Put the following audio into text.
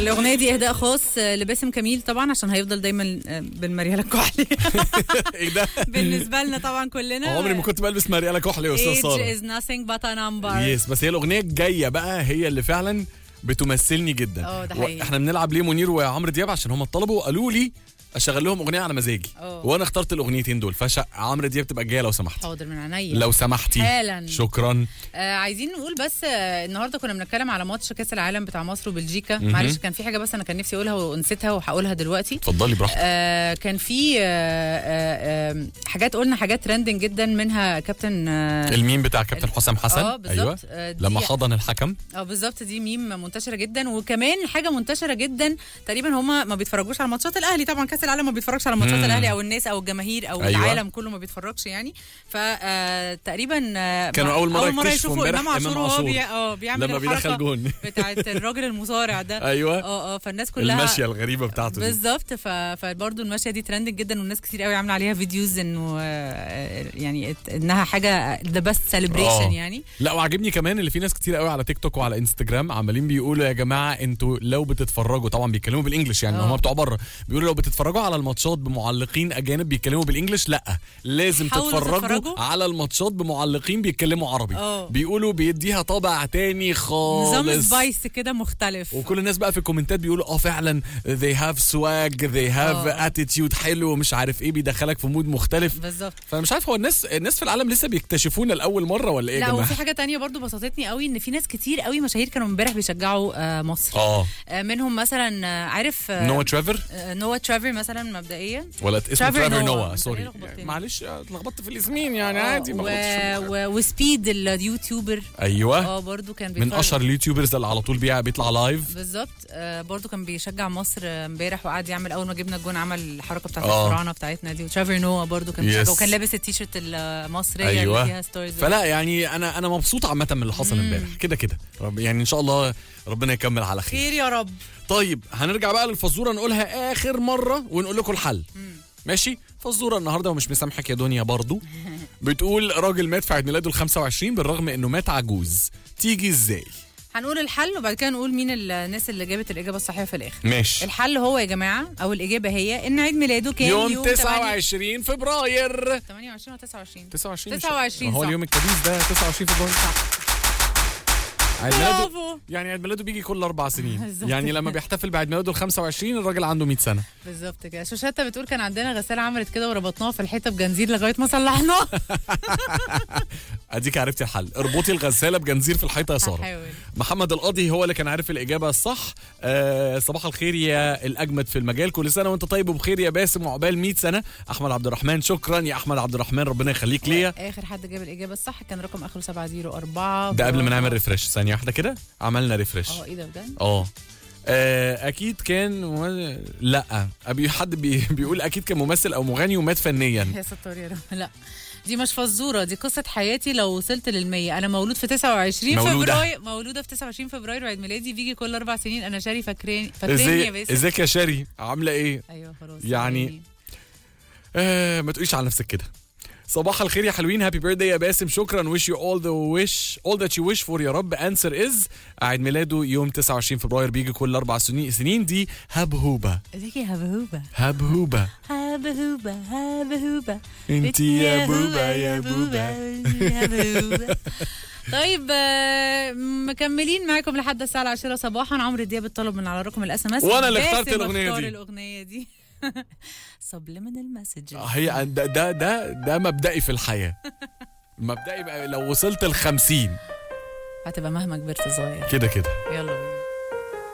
الاغنيه دي اهداء خاص آه، لباسم كميل طبعا عشان هيفضل دايما آه، بالمرياله الكحلي ايه ده بالنسبه لنا طبعا كلنا عمري ما كنت بلبس مريالة كحلي يا استاذ age ساره is nothing but a number يس بس هي الاغنيه الجايه بقى هي اللي فعلا بتمثلني جدا اه، ده حقيقي. احنا بنلعب ليه منير وعمرو دياب عشان هم طلبوا قالوا لي اشغل لهم اغنيه على مزاجي اه. وانا اخترت الاغنيتين دول عمرو دياب تبقى جايه لو سمحتي حاضر من عينيا لو سمحتي حالا. شكرا آه عايزين نقول بس آه النهارده كنا بنتكلم على ماتش كاس العالم بتاع مصر وبلجيكا معلش كان في حاجه بس انا كان نفسي اقولها ونسيتها وهقولها دلوقتي اتفضلي براحتك آه كان في آه آه آه حاجات قلنا حاجات ترندنج جدا منها كابتن اه الميم بتاع كابتن حسام حسن اه بالظبط آه دي- لما حضن الحكم اه بالظبط دي ميم منتشره جدا وكمان حاجه منتشره جدا تقريبا هما ما بيتفرجوش على ماتشات الاهلي طبعا كاس العالم ما بيتفرجش على ماتشات مم. الاهلي او الناس او الجماهير او أيوة. العالم كله ما بيتفرجش يعني فتقريبا كانوا أول مرة يكتشفوا يشوفوا امبارح امام عاشور إمام وهو عاشور. بي... اه بيعمل لما بيدخل الحركة جون بتاعت الراجل المصارع ده ايوه اه اه فالناس كلها المشيه الغريبه بتاعته دي بالظبط ف... فبرضه المشيه دي ترندنج جدا والناس كتير قوي عامله عليها فيديوز انه آه، يعني ات- انها حاجه ذا بيست آه. سيلبريشن يعني لا وعجبني كمان اللي في ناس كتير قوي على تيك توك وعلى انستجرام عمالين بيقولوا يا جماعه انتوا لو بتتفرجوا طبعا بيتكلموا بالانجلش يعني اه. هم بتوع بره بيقولوا لو بتتفرجوا على الماتشات بمعلقين اجانب بيتكلموا بالانجلش لا لازم حاولوا تتفرجوا تتفرجوا. على الماتشات بمعلقين بيتكلموا عربي اه. بيقولوا بيديها طابع تاني خالص نظام سبايس كده مختلف وكل الناس بقى في الكومنتات بيقولوا اه فعلا they have swag they have اه. attitude حلو مش عارف ايه بيدخلك في مود مختلف بالظبط فانا مش عارف هو الناس الناس في العالم لسه بيكتشفونا لاول مره ولا ايه يا لا جماعه وفي حاجه تانية برضو بسطتني قوي ان في ناس كتير قوي مشاهير كانوا امبارح بيشجعوا آه، مصر اه آه، منهم مثلا آه، عارف آه، نوا ترافر آه، نوا ترافر مثلا مبدئيا ولا اسمه ترافر ترافر نوا. نوا أنت سوري ليه لخبطتني؟ معلش اتلخبطت في الاسمين يعني عادي ما و... غلطتش في الاسم. و... وسبيد اليوتيوبر ايوه اه برضو كان من بيتفرج. اشهر اليوتيوبرز اللي على طول بيع- بيطلع لايف بالظبط آه برضو كان بيشجع مصر آه، امبارح وقعد يعمل اول ما جبنا الجون عمل الحركه بتاعت آه. الفراعنه بتاعتنا دي وترافر نوا برضو كان Yes. بيشجع وكان لابس التيشيرت المصريه أيوة. اللي فيها ستوريز فلا يعني انا انا مبسوط عامه من اللي حصل امبارح كده كده رب- يعني ان شاء الله ربنا يكمل على خير خير يا رب طيب هنرجع بقى للفزوره نقولها اخر مره ونقول لكم الحل ماشي فزوره النهارده ومش مسامحك يا دنيا برضو بتقول راجل مات في عيد ميلاده ال 25 بالرغم انه مات عجوز تيجي ازاي هنقول الحل وبعد كده نقول مين الناس اللي جابت الاجابه الصحيحه في الاخر ماشي الحل هو يا جماعه او الاجابه هي ان عيد ميلاده كان يوم, يوم 29 فبراير 28 و 29 29 مش- 29 ما هو صح. اليوم الكبيس ده 29 فبراير عيد ميلاده برافو يعني عيد ميلاده بيجي كل اربع سنين بالظبط يعني كده. لما بيحتفل بعيد ميلاده ال 25 الراجل عنده 100 سنه بالظبط كده شوشاته بتقول كان عندنا غساله عملت كده وربطناها في الحيطه بجنزير لغايه ما صلحناها اديك عرفتي الحل اربطي الغساله بجنزير في الحيطه يا ساره هحاول. محمد القاضي هو اللي كان عارف الاجابه الصح آه صباح الخير يا الاجمد في المجال كل سنه وانت طيب وبخير يا باسم وعقبال 100 سنه احمد عبد الرحمن شكرا يا احمد عبد الرحمن ربنا يخليك ليا اخر حد جاب الاجابه الصح كان رقم اخره 704 ده قبل ما نعمل ريفرش ثانيه واحده كده عملنا ريفرش اه ايه ده بجد اه آه، اكيد كان مم... لا أبي حد بي... بيقول اكيد كان ممثل او مغني ومات فنيا يا ستار يا رب لا دي مش فزوره دي قصه حياتي لو وصلت للمية انا مولود في 29 مولودة. فبراير مولوده في 29 فبراير وعيد ميلادي بيجي كل اربع سنين انا شاري فاكراني فاكراني يا ازاي باسم ازيك يا شاري عامله ايه ايوه خلاص يعني آه ما تقوليش على نفسك كده صباح الخير يا حلوين هابي بيرثداي يا باسم شكرا wish you all the wish all that you wish for يا رب answer is عيد ميلاده يوم 29 فبراير بيجي كل اربع سنين سنين دي هبهوبه ازيك يا هبهوبه هبهوبه هبهوبه هبهوبه انت يا بوبا يا بوبا يا بوبا طيب آه، مكملين معاكم لحد الساعه 10 صباحا عمرو دياب الطلب من على رقم الاس ام اس وأنا اللي اخترت الأغنية دي. الاغنيه دي subliminal messages هي ده ده ده, ده مبدئي في الحياه مبدئي بقى لو وصلت ال 50 هتبقى مهما كبرت صغير كده كده يلا بينا